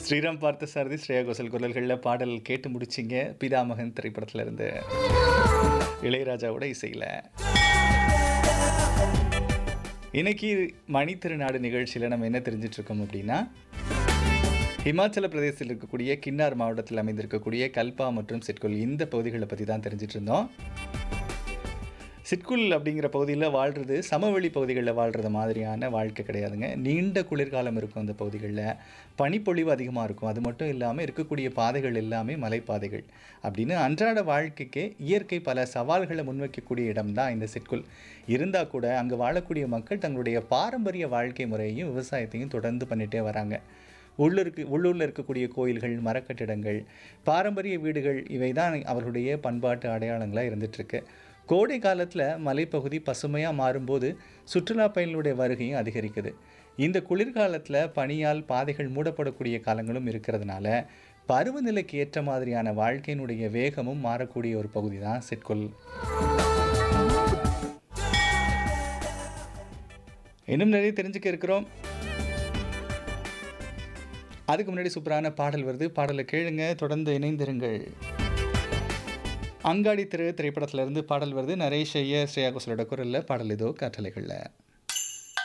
ஸ்ரீராம் பார்த்த சாரதி ஸ்ரேயா கோசல் குரல்களில் பாடல் கேட்டு முடிச்சிங்க பிதாமகன் திரைப்படத்துல இருந்து இளையராஜாவோட இசையில் இன்னைக்கு மணி திருநாடு நிகழ்ச்சியில் நம்ம என்ன தெரிஞ்சிட்டு இருக்கோம் அப்படின்னா ஹிமாச்சல பிரதேசத்தில் இருக்கக்கூடிய கின்னார் மாவட்டத்தில் அமைந்திருக்கக்கூடிய கல்பா மற்றும் சிட்குல் இந்த பகுதிகளை பற்றி தான் தெரிஞ்சிட்டு இருந்தோம் சிட்குல் அப்படிங்கிற பகுதியில் வாழ்கிறது சமவெளி பகுதிகளில் வாழ்கிறது மாதிரியான வாழ்க்கை கிடையாதுங்க நீண்ட குளிர்காலம் இருக்கும் அந்த பகுதிகளில் பனிப்பொழிவு அதிகமாக இருக்கும் அது மட்டும் இல்லாமல் இருக்கக்கூடிய பாதைகள் எல்லாமே மலைப்பாதைகள் அப்படின்னு அன்றாட வாழ்க்கைக்கு இயற்கை பல சவால்களை முன்வைக்கக்கூடிய இடம் தான் இந்த சிட்குல் இருந்தால் கூட அங்கே வாழக்கூடிய மக்கள் தங்களுடைய பாரம்பரிய வாழ்க்கை முறையையும் விவசாயத்தையும் தொடர்ந்து பண்ணிகிட்டே வராங்க உள்ளூருக்கு உள்ளூரில் இருக்கக்கூடிய கோயில்கள் மரக்கட்டிடங்கள் பாரம்பரிய வீடுகள் இவை தான் அவர்களுடைய பண்பாட்டு அடையாளங்களாக இருந்துகிட்ருக்கு கோடை காலத்தில் மலைப்பகுதி பசுமையாக மாறும்போது சுற்றுலா பயணிகளுடைய வருகையும் அதிகரிக்குது இந்த குளிர்காலத்தில் பனியால் பாதைகள் மூடப்படக்கூடிய காலங்களும் இருக்கிறதுனால பருவநிலைக்கு ஏற்ற மாதிரியான வாழ்க்கையினுடைய வேகமும் மாறக்கூடிய ஒரு பகுதி தான் சிட்குல் இன்னும் நிறைய தெரிஞ்சுக்க இருக்கிறோம் அதுக்கு முன்னாடி சூப்பரான பாடல் வருது பாடலை கேளுங்க தொடர்ந்து இணைந்திருங்கள் அங்காடி திரு திரைப்படத்திலிருந்து பாடல் வருது நரேஷ் ஐயர் ஸ்ரேயா கோசலோட குரலில் பாடல் இதோ காற்றலைகளில்